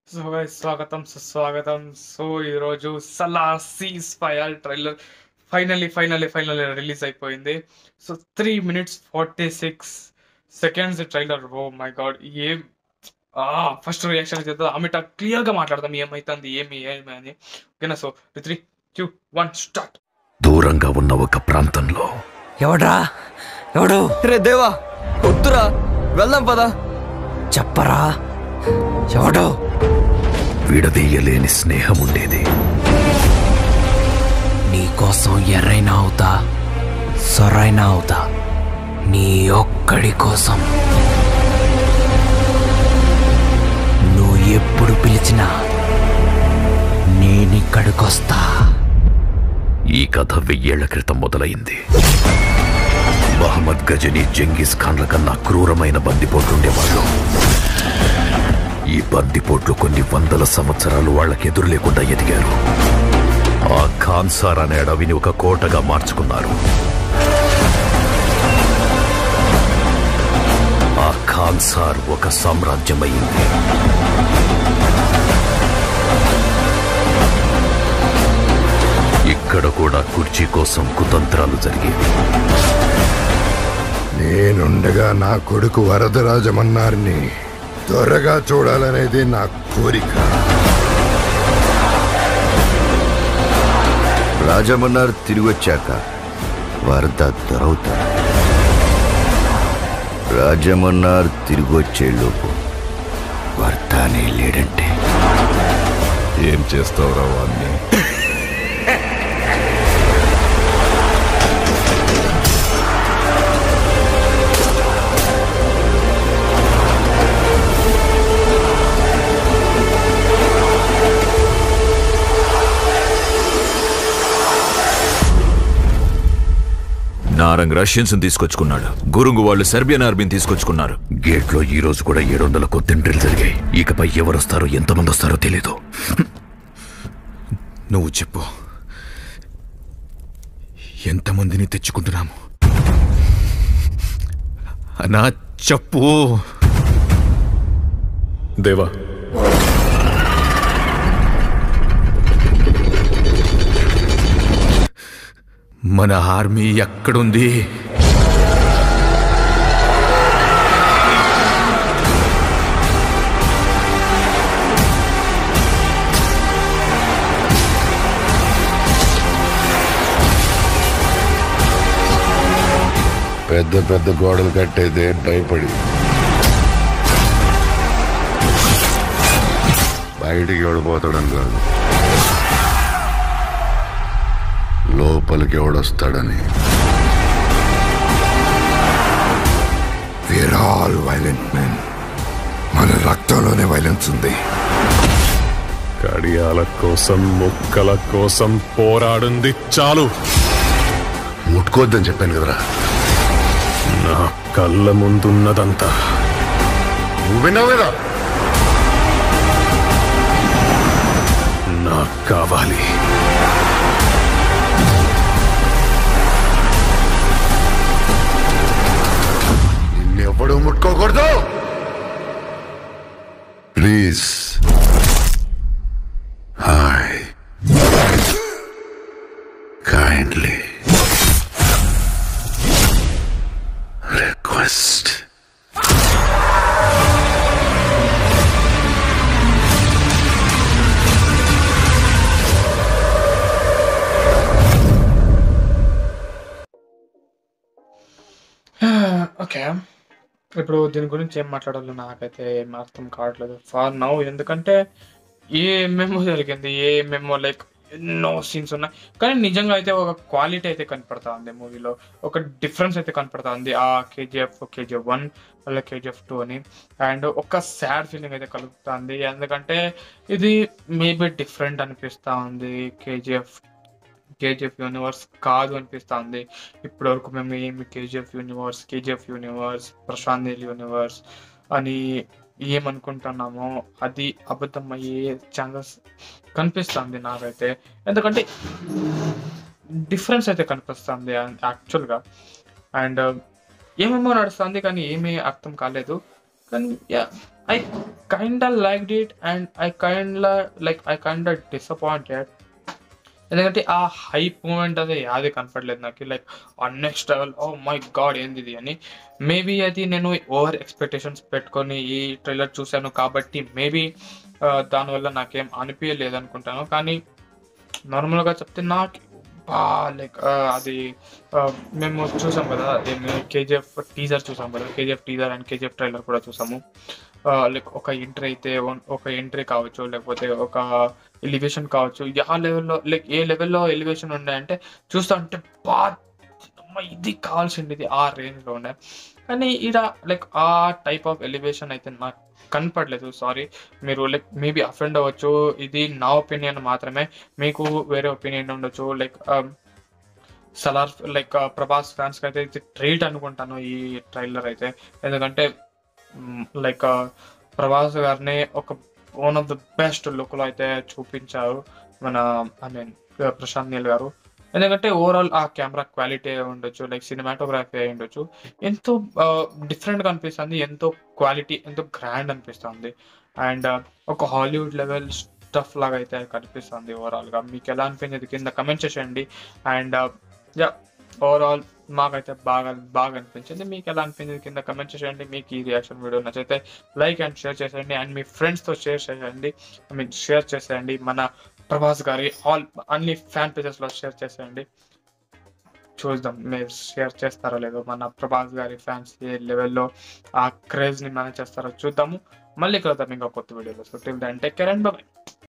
so guys, స్వాగతం సుస్వాగతం so ఈరోజు Salaar ceasefire trailer finally finally finally release అయిపోయింది so three minutes forty six seconds trailer oh my god ఏం first reaction చేద్దాం అమిట క్లియర్గా మాట్లాడదాం ఏమైతుంది ఏమి ఏమి అని ఓకేనా so three two one start దూరంగా ఉన్న ఒక ప్రాంతంలో ఎవడ్రా ఎవడు రే దేవా వద్దురా వెళ్దాం పదా చెప్పరా ఎవడు విడదీయలేని స్నేహం ఉండేది నీకోసం ఎర్రైనా అవుతా సొరైనా అవుతా నీ ఒక్కడి కోసం నువ్వు ఎప్పుడు పిలిచినా నేనిక్కడికొస్తా ఈ కథ వెయ్యేళ్ల క్రితం మొదలైంది మహమ్మద్ గజని జంగీస్ ఖాన్ల కన్నా క్రూరమైన బందిపోట్లుండేవాళ్ళు ఈ బందిపోట్లు కొన్ని వందల సంవత్సరాలు వాళ్ళకి ఎదురు లేకుండా ఎదిగారు ఆ ఖాన్సార్ అనే అడవిని ఒక కోటగా మార్చుకున్నారు ఆ ఖాన్సార్ ఒక సామ్రాజ్యమైంది ఇక్కడ కూడా కుర్చీ కోసం కుతంత్రాలు జరిగేవి నేనుండగా నా కొడుకు వరదరాజమన్నారిని త్వరగా చూడాలనేది నా కోరిక రాజమన్నారు తిరిగి వచ్చాక వరద దొరవుతాడు రాజమన్నారు తిరిగి వచ్చేలోపు వర్తానే లేడంటే ఏం చేస్తావురా వాడిని నారంగ్ రష్యన్స్ తీసుకొచ్చుకున్నాడు గురుంగు వాళ్ళు సెర్బియన్ ఆర్మీని తీసుకొచ్చుకున్నారు గేట్లో ఈ రోజు కూడా ఏడు వందల కొత్తిండ్రిలు జరిగాయి ఇకపై ఎవరొస్తారో ఎంతమంది వస్తారో తెలీదు నువ్వు చెప్పు ఎంతమందిని తెచ్చుకుంటున్నాము నా చెప్పు దేవా మన ఆర్మీ ఎక్కడుంది పెద్ద పెద్ద గోడలు కట్టేదే భయపడి బయటికి ఎవడిపోతాడని కాదు లోపలికి ఎవడొస్తాడని వేర్ ఆల్ వైలెంట్ మెన్ మన రక్తంలోనే వైలెన్స్ ఉంది కడియాల కోసం ముక్కల కోసం పోరాడింది చాలు ముట్టుకోవద్దని చెప్పాను కదరా నా కళ్ళ ముందున్నదంతా నువ్వు విన్నావు కదా నాకు కావాలి నిన్నెవ్వడూ ముట్టుకోకూడదు please hi kindly request okay ఇప్పుడు దీని గురించి ఏం మాట్లాడాలో నాకైతే ఏం అర్థం కావట్లేదు ఫార్ నౌ ఎందుకంటే ఏమేమో జరిగింది ఏమేమో లైక్ ఎన్నో సీన్స్ ఉన్నాయి కానీ నిజంగా అయితే ఒక క్వాలిటీ అయితే కనపడతా ఉంది మూవీలో ఒక డిఫరెన్స్ అయితే కనపడతా ఉంది ఆ కేజీఎఫ్ కేజీఎఫ్ వన్ అలాగే కేజీఎఫ్ టూ అని అండ్ ఒక సాడ్ ఫీలింగ్ అయితే కలుగుతుంది ఎందుకంటే ఇది మేబీ డిఫరెంట్ అనిపిస్తా ఉంది కేజీఎఫ్ కేజీఎఫ్ యూనివర్స్ కాదు అనిపిస్తా ఉంది ఇప్పటి వరకు మేము ఏమి KGF universe KGF universe Prashanth Neel universe అని ఏమనుకుంటున్నామో అది అబద్ధం అయ్యే ఛాన్సెస్ కనిపిస్తుంది నాకైతే ఎందుకంటే డిఫరెన్స్ అయితే కనిపిస్తుంది యాక్చువల్గా అండ్ ఏమేమో నడుస్తుంది కానీ ఏమీ అర్థం కాలేదు కానీ yeah I kind like it and I kind like I kind disappointed ఎందుకంటే ఆ హైప్ మూమెంట్ అది అది కనపడలేదు నాకు లైక్ ఆ next level oh my god ఏంది ఇది అని మేబీ అది నేను ఓవర్ ఎక్స్పెక్టేషన్స్ పెట్టుకొని ఈ ట్రైలర్ చూశాను కాబట్టి మేబీ దానివల్ల నాకేం అనిపించలేదు అనుకుంటాను కానీ నార్మల్గా చెప్తే నాకు బా లైక్ అది ఆ, మేము చూసాం కదా కేజీఎఫ్ టీజర్ చూసాం కదా KGF teaser and KGF trailer కూడా చూసాము లైక్ ఒక ఎంట్రీ అయితే వన్- ఒక ఎంట్రీ కావచ్చు లేకపోతే ఒక ఎలివేషన్ కావచ్చు ఆ లెవెల్లో లైక్ ఏ లెవెల్లో ఎలివేషన్ ఉన్నాయంటే చూస్తా ఉంటే బా అమ్మ, ఇది కావాల్సింది ఇది ఆ రేంజ్లో ఉండే కానీ ఈడ లైక్ ఆ టైప్ ఆఫ్ ఎలివేషన్ అయితే నాకు కనపడలేదు సారీ మీరు లైక్ మేబీ అఫెండ్ అవ్వచ్చు ఇది నా ఒపీనియన్ మాత్రమే మీకు వేరే ఒపీనియన్ ఉండొచ్చు లైక్ సలార్ లైక్ ప్రభాస్ ఫ్యాన్స్కి అయితే ఇది ట్రీట్ అనుకుంటాను ఈ ట్రైలర్ అయితే ఎందుకంటే లైక్ ప్రభాస్ గారిని ఒక వన్ ఆఫ్ ద బెస్ట్ లుక్లో అయితే చూపించారు మన ఐ మీన్ ప్రశాంత్ నీల్ గారు ఎందుకంటే ఓవరాల్ ఆ కెమెరా క్వాలిటీ ఉండొచ్చు లైక్ సినిమాటోగ్రఫీ అయి ఉండొచ్చు ఎంతో డిఫరెంట్గా అనిపిస్తుంది ఎంతో క్వాలిటీ ఎంతో గ్రాండ్ అనిపిస్తుంది అండ్ ఒక హాలీవుడ్ లెవెల్ స్టఫ్ లాగా అయితే కనిపిస్తుంది ఓవరాల్గా మీకు ఎలా అనిపించింది కింద కమెంట్ చేసేయండి అండ్ యా ఓవరాల్ మాకైతే బాగా బాగా అనిపించింది మీకు ఎలా అనిపించింది కింద కమెంట్ చేసేయండి మీకు ఈ రియాక్షన్ వీడియో నచ్చితే లైక్ అండ్ షేర్ చేసేయండి అండ్ మీ ఫ్రెండ్స్తో షేర్ చేసేయండి ఐ మీన్ షేర్ చేసేయండి మన ప్రభాస్ గారి ఆల్ అన్ని ఫ్యాన్ పేజెస్లో షేర్ చేసేయండి చూద్దాం మీరు షేర్ చేస్తారో లేదో మన ప్రభాస్ గారి ఫ్యాన్స్ ఏ లెవెల్లో ఆ క్రేజ్ని మేనేజ్ చేస్తారో చూద్దాము మళ్ళీ కలుద్దాం ఇంకా కొత్త వీడియోలో so till then take care and bye